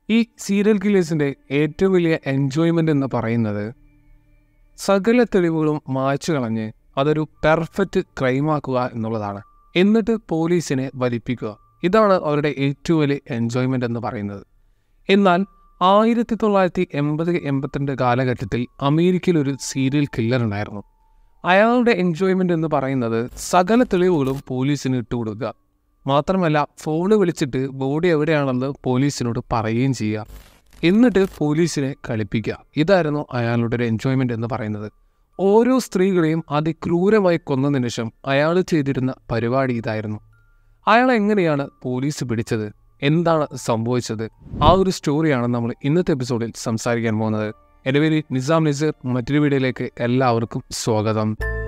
ഈ സീരിയൽ കില്ലേഴ്സിൻ്റെ ഏറ്റവും വലിയ എൻജോയ്മെൻ്റ് എന്ന് പറയുന്നത് സകല തെളിവുകളും മായ്ച്ചു കളഞ്ഞ് അതൊരു പെർഫെക്റ്റ് ക്രൈമാക്കുക എന്നുള്ളതാണ് എന്നിട്ട് പോലീസിനെ വലിപ്പിക്കുക ഇതാണ് അവരുടെ ഏറ്റവും വലിയ എൻജോയ്മെൻ്റ് എന്ന് പറയുന്നത് എന്നാൽ ആയിരത്തി തൊള്ളായിരത്തി എൺപത് എൺപത്തിരണ്ട് കാലഘട്ടത്തിൽ അമേരിക്കയിൽ ഒരു സീരിയൽ കില്ലർ ഉണ്ടായിരുന്നു അയാളുടെ എൻജോയ്മെൻ്റ് എന്ന് പറയുന്നത് സകല തെളിവുകളും പോലീസിന് ഇട്ടുകൊടുക്കുക മാത്രമല്ല ഫോണ് വിളിച്ചിട്ട് ബോഡി എവിടെയാണെന്ന് പോലീസിനോട് പറയുകയും ചെയ്യുക എന്നിട്ട് പോലീസിനെ കളിപ്പിക്കുക ഇതായിരുന്നു അയാളുടെ ഒരു എൻജോയ്മെൻ്റ് എന്ന് പറയുന്നത് ഓരോ സ്ത്രീകളെയും അതിക്രൂരമായി കൊന്നതിന് ശേഷം അയാൾ ചെയ്തിരുന്ന പരിപാടി ഇതായിരുന്നു അയാൾ എങ്ങനെയാണ് പോലീസ് പിടിച്ചത് എന്താണ് സംഭവിച്ചത് ആ ഒരു സ്റ്റോറിയാണ് നമ്മൾ ഇന്നത്തെ എപ്പിസോഡിൽ സംസാരിക്കാൻ പോകുന്നത് എൻ്റെ പേര് നിസാം നസീർ മറ്റൊരു വീഡിയോയിലേക്ക് എല്ലാവർക്കും സ്വാഗതം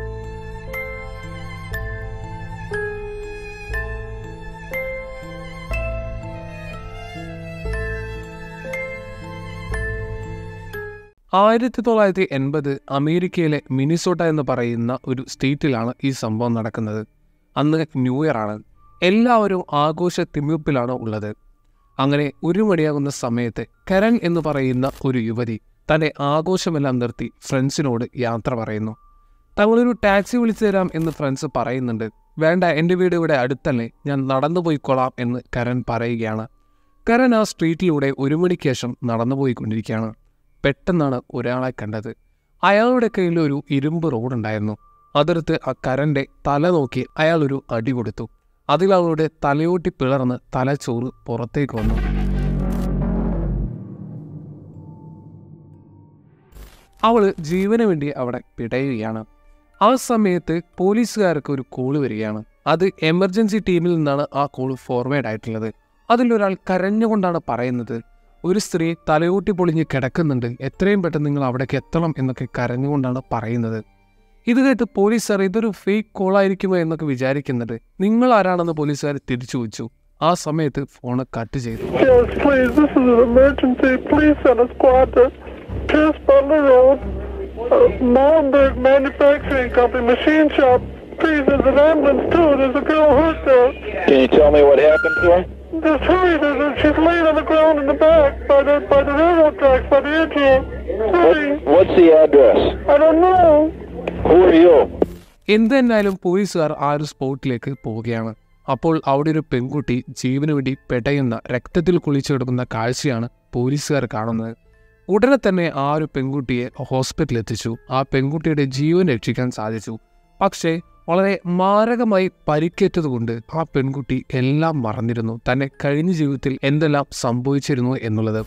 ആയിരത്തി തൊള്ളായിരത്തി എൺപത് അമേരിക്കയിലെ മിനിസോട്ട എന്ന് പറയുന്ന ഒരു സ്റ്റേറ്റിലാണ് ഈ സംഭവം നടക്കുന്നത് അന്ന് ന്യൂ ഇയർ ആണ് എല്ലാവരും ആഘോഷ തിമിപ്പിലാണ് ഉള്ളത് അങ്ങനെ ഒരു മണിയാകുന്ന സമയത്ത് കരൺ എന്ന് പറയുന്ന ഒരു യുവതി തൻ്റെ ആഘോഷമെല്ലാം നിർത്തി ഫ്രണ്ട്സിനോട് യാത്ര പറയുന്നു തങ്ങളൊരു ടാക്സി വിളിച്ചു തരാം എന്ന് ഫ്രണ്ട്സ് പറയുന്നുണ്ട് വേണ്ട എൻ്റെ വീട് ഇവിടെ അടുത്തല്ലേ ഞാൻ നടന്നു പോയിക്കൊള്ളാം എന്ന് കരൺ പറയുകയാണ് കരൺ ആ സ്ട്രീറ്റിലൂടെ ഒരു മണിക്ക് ശേഷം നടന്നു പോയിക്കൊണ്ടിരിക്കുകയാണ് പെട്ടെന്നാണ് ഒരാളെ കണ്ടത് അയാളുടെ കയ്യിൽ ഒരു ഇരുമ്പ് റോഡുണ്ടായിരുന്നു അതെടുത്ത് ആ കരൻ്റെ തല നോക്കി അയാൾ ഒരു അടി കൊടുത്തു അതിൽ അവളുടെ തലയോട്ടി പിളർന്ന് തലച്ചോറ് പുറത്തേക്ക് വന്നു അവള് ജീവന് വേണ്ടി അവിടെ പിടയുകയാണ് ആ സമയത്ത് പോലീസുകാർക്ക് ഒരു കോള് വരികയാണ് അത് എമർജൻസി ടീമിൽ നിന്നാണ് ആ കോള് ഫോർവേഡ് ആയിട്ടുള്ളത് അതിലൊരാൾ കരഞ്ഞുകൊണ്ടാണ് പറയുന്നത് ഒരു സ്ത്രീ തലയൂട്ടി പൊളിഞ്ഞ് കിടക്കുന്നുണ്ട് എത്രയും പെട്ടെന്ന് നിങ്ങൾ അവിടേക്ക് എത്തണം എന്നൊക്കെ കരഞ്ഞുകൊണ്ടാണ് പറയുന്നത് ഇത് കേട്ട് പോലീസുകാർ ഇതൊരു ഫേക്ക് കോളായിരിക്കുമോ എന്നൊക്കെ വിചാരിക്കുന്നുണ്ട് നിങ്ങൾ ആരാണെന്ന് പോലീസുകാർ തിരിച്ചു വെച്ചു ആ സമയത്ത് ഫോണ് കട്ട് ചെയ്തു Yes, please. This is an emergency. Please send a squad to Pierce Butler Road, uh, Molenberg Manufacturing Company, machine shop. Please, there's an ambulance too. There's a girl hurt there. Can you tell me what happened to her? Just hurry. There's a, she's laying on the ground in the back by the by the railroad tracks by the edge here. Hurry. What, what's the address? I don't know. Who are you? എന്തെന്നാലും പോലീസുകാർ ആ ഒരു സ്പോട്ടിലേക്ക് പോവുകയാണ് അപ്പോൾ അവിടെ ഒരു പെൺകുട്ടി ജീവന് വേണ്ടി പെടയുന്ന രക്തത്തിൽ കുളിച്ചെടുക്കുന്ന കാഴ്ചയാണ് പോലീസുകാർ കാണുന്നത് ഉടനെ തന്നെ ആ ഒരു പെൺകുട്ടിയെ ഹോസ്പിറ്റലിൽ എത്തിച്ചു ആ പെൺകുട്ടിയുടെ ജീവൻ രക്ഷിക്കാൻ സാധിച്ചു പക്ഷേ വളരെ മാരകമായി പരിക്കേറ്റതുകൊണ്ട് ആ പെൺകുട്ടി എല്ലാം മറന്നിരുന്നു തന്നെ കഴിഞ്ഞ ജീവിതത്തിൽ എന്തെല്ലാം സംഭവിച്ചിരുന്നു എന്നുള്ളത്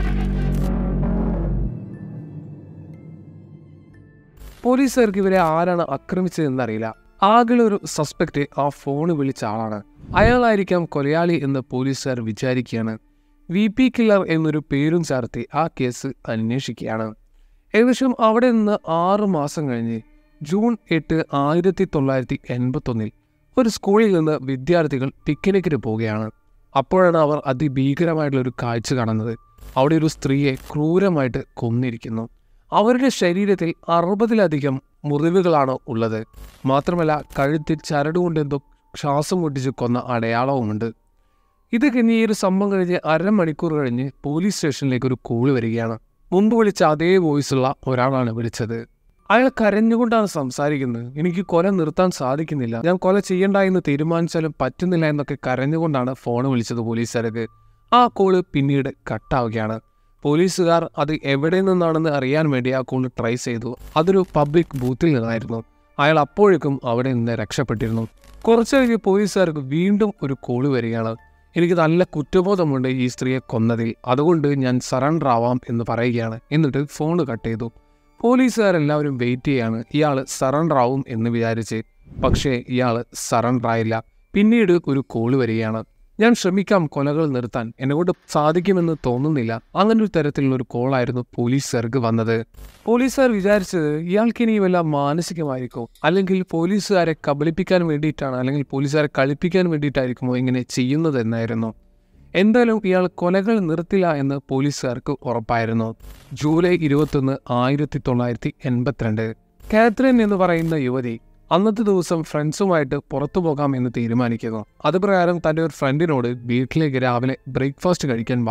പോലീസുകാർക്ക് ഇവരെ ആരാണ് ആക്രമിച്ചതെന്നറിയില്ല ആകെ ഒരു സസ്പെക്ട് ആ ഫോൺ വിളിച്ച ആളാണ് അയാളായിരിക്കാം കൊലയാളി എന്ന് പോലീസുകാർ വിചാരിക്കുകയാണ് വി പി കില്ലർ എന്നൊരു പേരും ചേർത്ത് ആ കേസ് അന്വേഷിക്കുകയാണ് ഏകദേശം അവിടെ നിന്ന് ആറ് മാസം കഴിഞ്ഞ് ജൂൺ എട്ട് ആയിരത്തി തൊള്ളായിരത്തി എൺപത്തൊന്നിൽ ഒരു സ്കൂളിൽ നിന്ന് വിദ്യാർത്ഥികൾ പിക്നിക്കിന് പോവുകയാണ് അപ്പോഴാണ് അവർ അതിഭീകരമായിട്ടുള്ള ഒരു കാഴ്ച കാണുന്നത് അവിടെ ഒരു സ്ത്രീയെ ക്രൂരമായിട്ട് കൊന്നിരിക്കുന്നു അവരുടെ ശരീരത്തിൽ അറുപതിലധികം മുറിവുകളാണ് ഉള്ളത് മാത്രമല്ല കഴുത്തിൽ ചരടുകൊണ്ട് എന്തോ ശ്വാസം മുട്ടിച്ച് കൊന്ന അടയാളവുമുണ്ട് ഇത് കഴിഞ്ഞ് ഈ ഒരു സംഭവം കഴിഞ്ഞ് അരമണിക്കൂർ കഴിഞ്ഞ് പോലീസ് സ്റ്റേഷനിലേക്ക് ഒരു കോള് വരികയാണ് മുമ്പ് വിളിച്ച അതേ വോയിസുള്ള ഒരാളാണ് വിളിച്ചത് അയാൾ കരഞ്ഞുകൊണ്ടാണ് സംസാരിക്കുന്നത് എനിക്ക് കൊല നിർത്താൻ സാധിക്കുന്നില്ല ഞാൻ കൊല ചെയ്യണ്ട എന്ന് തീരുമാനിച്ചാലും പറ്റുന്നില്ല എന്നൊക്കെ കരഞ്ഞുകൊണ്ടാണ് ഫോൺ വിളിച്ചത് പോലീസുകാർക്ക് ആ കോള് പിന്നീട് കട്ടാവുകയാണ് പോലീസുകാർ അത് എവിടെ നിന്നാണെന്ന് അറിയാൻ വേണ്ടി ആ കോൾ ട്രൈ ചെയ്തു അതൊരു പബ്ലിക് ബൂത്തിൽ നിന്നായിരുന്നു അയാൾ അപ്പോഴേക്കും അവിടെ നിന്ന് രക്ഷപ്പെട്ടിരുന്നു കുറച്ചു കഴിഞ്ഞ് പോലീസുകാർക്ക് വീണ്ടും ഒരു കോള് വരികയാണ് എനിക്ക് നല്ല കുറ്റബോധമുണ്ട് ഈ സ്ത്രീയെ കൊന്നതിൽ അതുകൊണ്ട് ഞാൻ സറണ്ടർ ആവാം എന്ന് പറയുകയാണ് എന്നിട്ട് ഫോൺ കട്ട് ചെയ്തു പോലീസുകാരെല്ലാവരും വെയിറ്റ് ചെയ്യാണ് ഇയാൾ സറണ്ടർ ആവും എന്ന് വിചാരിച്ച് പക്ഷേ ഇയാൾ സറണ്ടർ ആയില്ല പിന്നീട് ഒരു കോള് വരികയാണ് ഞാൻ ശ്രമിക്കാം കൊലകൾ നിർത്താൻ എന്നെക്കൊണ്ട് സാധിക്കുമെന്ന് തോന്നുന്നില്ല അങ്ങനെ ഒരു തരത്തിലുള്ള ഒരു കോളായിരുന്നു പോലീസുകാർക്ക് വന്നത് പോലീസുകാർ വിചാരിച്ചത് ഇയാൾക്ക് ഇനി വല്ല മാനസികമായിരിക്കും അല്ലെങ്കിൽ പോലീസുകാരെ കബളിപ്പിക്കാൻ വേണ്ടിയിട്ടാണ് അല്ലെങ്കിൽ പോലീസുകാരെ കളിപ്പിക്കാൻ വേണ്ടിയിട്ടായിരിക്കുമോ ഇങ്ങനെ ചെയ്യുന്നത് എന്നായിരുന്നു എന്തായാലും ഇയാൾ കൊലകൾ നിർത്തില്ല എന്ന് പോലീസുകാർക്ക് ഉറപ്പായിരുന്നു ജൂലൈ ഇരുപത്തൊന്ന് ആയിരത്തി തൊള്ളായിരത്തി എൺപത്തിരണ്ട് കാത്രിൻ എന്ന് പറയുന്ന യുവതി അന്നത്തെ ദിവസം ഫ്രണ്ട്സുമായിട്ട് പുറത്തു പോകാം എന്ന് തീരുമാനിക്കുന്നു അത് പ്രകാരം തൻ്റെ ഒരു ഫ്രണ്ടിനോട് വീട്ടിലേക്ക് രാവിലെ ബ്രേക്ക്ഫാസ്റ്റ് കഴിക്കാൻ വാ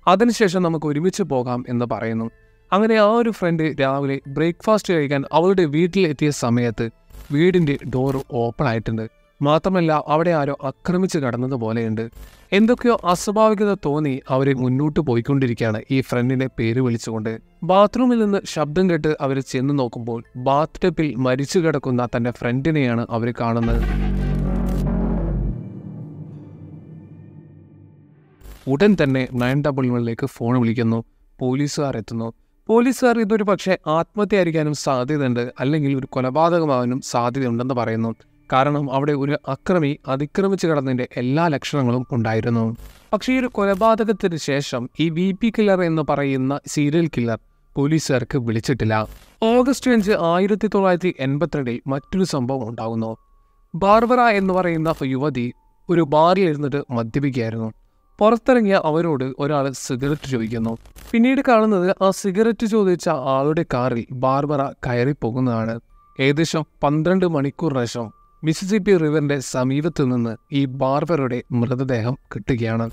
അതിനുശേഷം നമുക്ക് ഒരുമിച്ച് പോകാം എന്ന് പറയുന്നു അങ്ങനെ ആ ഒരു ഫ്രണ്ട് രാവിലെ ബ്രേക്ക്ഫാസ്റ്റ് കഴിക്കാൻ അവളുടെ വീട്ടിലെത്തിയ സമയത്ത് വീടിൻ്റെ ഡോർ ഓപ്പൺ ആയിട്ടുണ്ട് മാത്രമല്ല അവിടെ ആരോ ആക്രമിച്ച് കടന്നത് പോലെയുണ്ട് എന്തൊക്കെയോ അസ്വാഭാവികത തോന്നി അവരെ മുന്നോട്ട് പോയിക്കൊണ്ടിരിക്കുകയാണ് ഈ ഫ്രണ്ടിനെ പേര് വിളിച്ചുകൊണ്ട് ബാത്റൂമിൽ നിന്ന് ശബ്ദം കേട്ട് അവർ ചെന്ന് നോക്കുമ്പോൾ ബാത്ത് ടബിൽ മരിച്ചു കിടക്കുന്ന തന്റെ ഫ്രണ്ടിനെയാണ് അവർ കാണുന്നത് ഉടൻ തന്നെ നയൻ ഡബിൾ വണ്ണിലേക്ക് ഫോൺ വിളിക്കുന്നു പോലീസുകാർ എത്തുന്നു പോലീസുകാർ ഇതൊരു പക്ഷേ ആത്മഹത്യയായിരിക്കാനും സാധ്യതയുണ്ട് അല്ലെങ്കിൽ ഒരു കൊലപാതകമാവാനും സാധ്യതയുണ്ടെന്ന് പറയുന്നു കാരണം അവിടെ ഒരു അക്രമി അതിക്രമിച്ച് കടന്നതിൻ്റെ എല്ലാ ലക്ഷണങ്ങളും ഉണ്ടായിരുന്നു പക്ഷേ ഈ ഒരു കൊലപാതകത്തിന് ശേഷം ഈ വി പി കില്ലർ എന്ന് പറയുന്ന സീരിയൽ കില്ലർ പോലീസുകാർക്ക് വിളിച്ചിട്ടില്ല ഓഗസ്റ്റ് അഞ്ച് ആയിരത്തി തൊള്ളായിരത്തി എൺപത്തിരണ്ടിൽ മറ്റൊരു സംഭവം ഉണ്ടാകുന്നു ബാർബറ എന്ന് പറയുന്ന യുവതി ഒരു ബാറിൽ ഇരുന്നിട്ട് മദ്യപിക്കുകയായിരുന്നു പുറത്തിറങ്ങിയ അവരോട് ഒരാൾ സിഗരറ്റ് ചോദിക്കുന്നു പിന്നീട് കാണുന്നത് ആ സിഗരറ്റ് ചോദിച്ച ആളുടെ കാറിൽ ബാർബറ കയറി പോകുന്നതാണ് ഏകദേശം പന്ത്രണ്ട് മണിക്കൂറിന് ശേഷം മിസിസിപ്പി റിവറിന്റെ സമീപത്ത് നിന്ന് ഈ ബാർബറയുടെ മൃതദേഹം കിട്ടുകയാണ്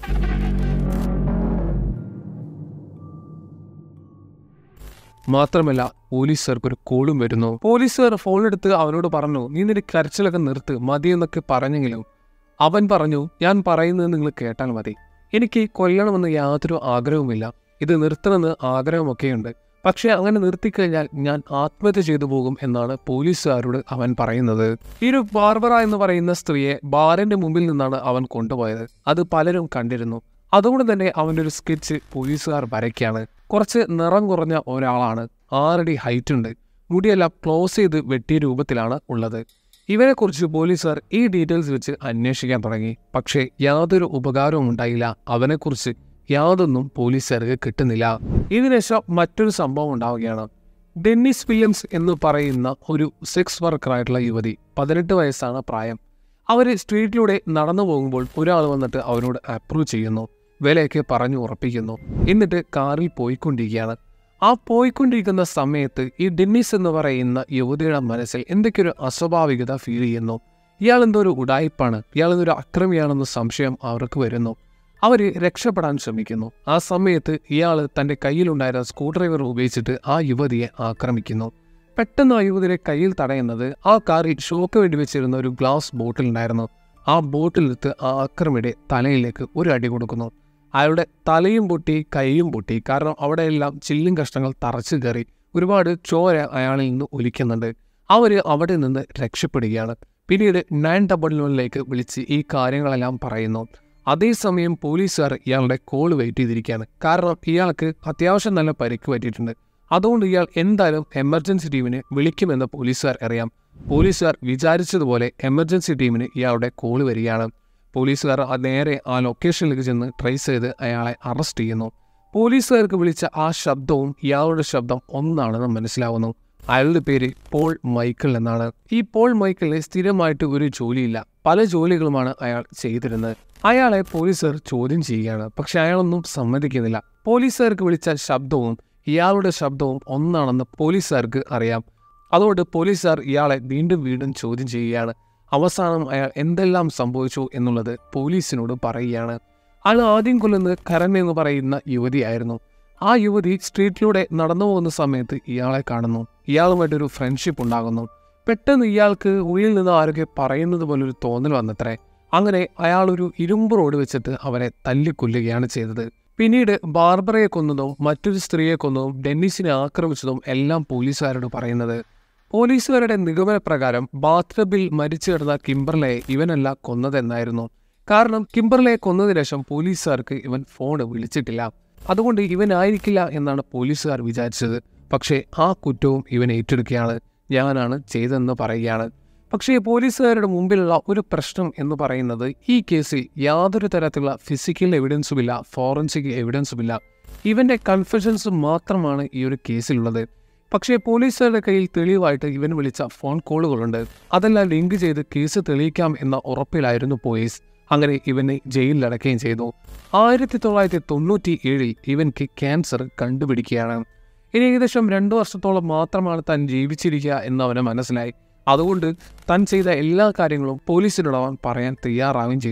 മാത്രമല്ല പോലീസുകാർക്ക് ഒരു കോളും വരുന്നു പോലീസുകാർ ഫോൺ എടുത്ത് അവനോട് പറഞ്ഞു നീ നിന്റെ കരച്ചിലൊക്കെ നിർത്ത് മതി എന്നൊക്കെ പറഞ്ഞെങ്കിലും അവൻ പറഞ്ഞു ഞാൻ പറയുന്നത് നിങ്ങൾ കേട്ടാൽ മതി എനിക്ക് കൊല്ലണമെന്ന് യാതൊരു ആഗ്രഹവുമില്ല ഇത് നിർത്തണമെന്ന് ആഗ്രഹമൊക്കെയുണ്ട് പക്ഷേ അങ്ങനെ നിർത്തിക്കഴിഞ്ഞാൽ ഞാൻ ആത്മഹത്യ ചെയ്തു പോകും എന്നാണ് പോലീസുകാരോട് അവൻ പറയുന്നത് ഈ ഒരു ബാർബറ എന്ന് പറയുന്ന സ്ത്രീയെ ബാറിന്റെ മുമ്പിൽ നിന്നാണ് അവൻ കൊണ്ടുപോയത് അത് പലരും കണ്ടിരുന്നു അതുകൊണ്ട് തന്നെ അവൻ്റെ ഒരു സ്കെച്ച് പോലീസുകാർ വരയ്ക്കാണ് കുറച്ച് നിറം കുറഞ്ഞ ഒരാളാണ് ആറടി ഹൈറ്റ് ഉണ്ട് മുടിയെല്ലാം ക്ലോസ് ചെയ്ത് വെട്ടിയ രൂപത്തിലാണ് ഉള്ളത് ഇവനെക്കുറിച്ച് പോലീസുകാർ ഈ ഡീറ്റെയിൽസ് വെച്ച് അന്വേഷിക്കാൻ തുടങ്ങി പക്ഷേ യാതൊരു ഉപകാരവും ഉണ്ടായില്ല അവനെക്കുറിച്ച് യാതൊന്നും പോലീസുകാർക്ക് കിട്ടുന്നില്ല ഇതിനുശേഷം മറ്റൊരു സംഭവം ഉണ്ടാവുകയാണ് ഡെന്നിസ് വില്യംസ് എന്ന് പറയുന്ന ഒരു സെക്സ് വർക്കറായിട്ടുള്ള യുവതി പതിനെട്ട് വയസ്സാണ് പ്രായം അവർ സ്ട്രീറ്റിലൂടെ നടന്നു പോകുമ്പോൾ ഒരാൾ വന്നിട്ട് അവരോട് അപ്രൂവ് ചെയ്യുന്നു വിലയൊക്കെ പറഞ്ഞു ഉറപ്പിക്കുന്നു എന്നിട്ട് കാറിൽ പോയിക്കൊണ്ടിരിക്കുകയാണ് ആ പോയിക്കൊണ്ടിരിക്കുന്ന സമയത്ത് ഈ ഡെന്നിസ് എന്ന് പറയുന്ന യുവതിയുടെ മനസ്സിൽ എന്തൊക്കെയൊരു അസ്വാഭാവികത ഫീൽ ചെയ്യുന്നു ഇയാൾ എന്തോ ഒരു ഉടായ്പാണ് ഇയാൾ എന്തൊരു അക്രമിയാണെന്ന സംശയം അവർക്ക് വരുന്നു അവർ രക്ഷപ്പെടാൻ ശ്രമിക്കുന്നു ആ സമയത്ത് ഇയാൾ തൻ്റെ കയ്യിലുണ്ടായിരുന്ന സ്ക്രൂ ഡ്രൈവർ ഉപയോഗിച്ചിട്ട് ആ യുവതിയെ ആക്രമിക്കുന്നു പെട്ടെന്ന് ആ യുവതിയുടെ കയ്യിൽ തടയുന്നത് ആ കാറിൽ ഷോക്ക് വേണ്ടി വെച്ചിരുന്ന ഒരു ഗ്ലാസ് ബോട്ടിൽ ഉണ്ടായിരുന്നു ആ ബോട്ടിലെടുത്ത് ആ അക്രമിയുടെ തലയിലേക്ക് ഒരു അടി കൊടുക്കുന്നു അയാളുടെ തലയും പൊട്ടി കൈയും പൊട്ടി കാരണം അവിടെയെല്ലാം ചില്ലും കഷ്ണങ്ങൾ തറച്ചു കയറി ഒരുപാട് ചോര അയാളിൽ നിന്ന് ഒലിക്കുന്നുണ്ട് അവർ അവിടെ നിന്ന് രക്ഷപ്പെടുകയാണ് പിന്നീട് നയൻ ഡബിൾ വണ്ണിലേക്ക് വിളിച്ച് ഈ കാര്യങ്ങളെല്ലാം പറയുന്നു അതേസമയം പോലീസുകാർ ഇയാളുടെ കോൾ വെയിറ്റ് ചെയ്തിരിക്കുകയാണ് കാരണം ഇയാൾക്ക് അത്യാവശ്യം നല്ല പരിക്ക് പറ്റിയിട്ടുണ്ട് അതുകൊണ്ട് ഇയാൾ എന്തായാലും എമർജൻസി ടീമിനെ വിളിക്കുമെന്ന് പോലീസുകാർ അറിയാം പോലീസുകാർ വിചാരിച്ചതുപോലെ എമർജൻസി ടീമിന് ഇയാളുടെ കോൾ വരികയാണ് പോലീസുകാർ ആ നേരെ ആ ലൊക്കേഷനിലേക്ക് ചെന്ന് ട്രേസ് ചെയ്ത് അയാളെ അറസ്റ്റ് ചെയ്യുന്നു പോലീസുകാർക്ക് വിളിച്ച ആ ശബ്ദവും ഇയാളുടെ ശബ്ദം ഒന്നാണെന്ന് മനസ്സിലാവുന്നു അയാളുടെ പേര് പോൾ മൈക്കിൾ എന്നാണ് ഈ പോൾ മൈക്കിളിന് സ്ഥിരമായിട്ട് ഒരു ജോലിയില്ല പല ജോലികളുമാണ് അയാൾ ചെയ്തിരുന്നത് അയാളെ പോലീസുകാർ ചോദ്യം ചെയ്യുകയാണ് പക്ഷെ അയാളൊന്നും സമ്മതിക്കുന്നില്ല പോലീസുകാർക്ക് വിളിച്ച ശബ്ദവും ഇയാളുടെ ശബ്ദവും ഒന്നാണെന്ന് പോലീസുകാർക്ക് അറിയാം അതുകൊണ്ട് പോലീസുകാർ ഇയാളെ വീണ്ടും വീണ്ടും ചോദ്യം ചെയ്യുകയാണ് അവസാനം അയാൾ എന്തെല്ലാം സംഭവിച്ചു എന്നുള്ളത് പോലീസിനോട് പറയുകയാണ് അയാൾ ആദ്യം കൊല്ലുന്നത് കരൺ എന്ന് പറയുന്ന യുവതിയായിരുന്നു ആ യുവതി സ്ട്രീറ്റിലൂടെ നടന്നു പോകുന്ന സമയത്ത് ഇയാളെ കാണുന്നു ഇയാളുമായിട്ടൊരു ഫ്രണ്ട്ഷിപ്പ് ഉണ്ടാകുന്നു പെട്ടെന്ന് ഇയാൾക്ക് ഉള്ളിൽ നിന്ന് ആരൊക്കെ പറയുന്നത് പോലൊരു തോന്നൽ വന്നത്രേ അങ്ങനെ അയാൾ ഒരു ഇരുമ്പ് റോഡ് വെച്ചിട്ട് അവരെ തല്ലിക്കൊല്ലുകയാണ് ചെയ്തത് പിന്നീട് ബാർബറയെ കൊന്നതും മറ്റൊരു സ്ത്രീയെ കൊന്നതും ഡെന്നിസിനെ ആക്രമിച്ചതും എല്ലാം പോലീസുകാരോട് പറയുന്നത് പോലീസുകാരുടെ നിഗമനപ്രകാരം ബാത്ടബിൽ മരിച്ചു കിടന്ന കിംബർലയെ ഇവനല്ല കൊന്നതെന്നായിരുന്നു കാരണം കിംബർലയെ കൊന്നതിന് ശേഷം പോലീസുകാർക്ക് ഇവൻ ഫോൺ വിളിച്ചിട്ടില്ല അതുകൊണ്ട് ഇവനായിരിക്കില്ല എന്നാണ് പോലീസുകാർ വിചാരിച്ചത് പക്ഷേ ആ കുറ്റവും ഇവൻ ഏറ്റെടുക്കുകയാണ് ഞാനാണ് ചെയ്തതെന്ന് പറയുകയാണ് പക്ഷേ പോലീസുകാരുടെ മുമ്പിലുള്ള ഒരു പ്രശ്നം എന്ന് പറയുന്നത് ഈ കേസിൽ യാതൊരു തരത്തിലുള്ള ഫിസിക്കൽ എവിഡൻസുമില്ല ഫോറൻസിക് എവിഡൻസുമില്ല ഇവന്റെ കൺഫെഷൻസ് മാത്രമാണ് ഈ ഒരു കേസിലുള്ളത് പക്ഷേ പോലീസുകാരുടെ കയ്യിൽ തെളിവായിട്ട് ഇവൻ വിളിച്ച ഫോൺ കോളുകളുണ്ട് അതെല്ലാം ലിങ്ക് ചെയ്ത് കേസ് തെളിയിക്കാം എന്ന ഉറപ്പിലായിരുന്നു പോലീസ് അങ്ങനെ ഇവനെ ജയിലിലടക്കുകയും ചെയ്തു ആയിരത്തി തൊള്ളായിരത്തി തൊണ്ണൂറ്റി ഏഴിൽ ഇവൻക്ക് ക്യാൻസർ കണ്ടുപിടിക്കുകയാണ് ഇനി ഏകദേശം രണ്ടു വർഷത്തോളം മാത്രമാണ് താൻ ജീവിച്ചിരിക്കുക എന്ന് അവന് മനസ്സിലായി അതുകൊണ്ട് താൻ ചെയ്ത എല്ലാ കാര്യങ്ങളും പോലീസിനോട് അവൻ പറയാൻ തയ്യാറാവുകയും ചെയ്തു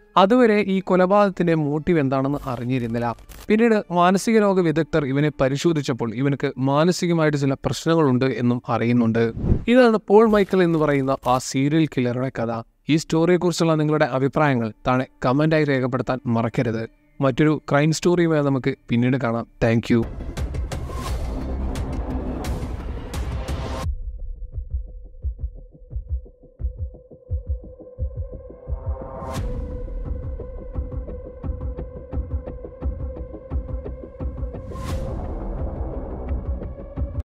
അതുവരെ ഈ കൊലപാതകത്തിന്റെ മോട്ടീവ് എന്താണെന്ന് അറിഞ്ഞിരുന്നില്ല പിന്നീട് മാനസിക രോഗ വിദഗ്ധർ ഇവനെ പരിശോധിച്ചപ്പോൾ ഇവനക്ക് മാനസികമായിട്ട് ചില പ്രശ്നങ്ങളുണ്ട് എന്നും അറിയുന്നുണ്ട് ഇതാണ് പോൾ മൈക്കിൾ എന്ന് പറയുന്ന ആ സീരിയൽ കില്ലറുടെ കഥ ഈ സ്റ്റോറിയെക്കുറിച്ചുള്ള നിങ്ങളുടെ അഭിപ്രായങ്ങൾ താഴെ കമൻ്റായി രേഖപ്പെടുത്താൻ മറക്കരുത് മറ്റൊരു ക്രൈം സ്റ്റോറിയുമായി നമുക്ക് പിന്നീട് കാണാം താങ്ക്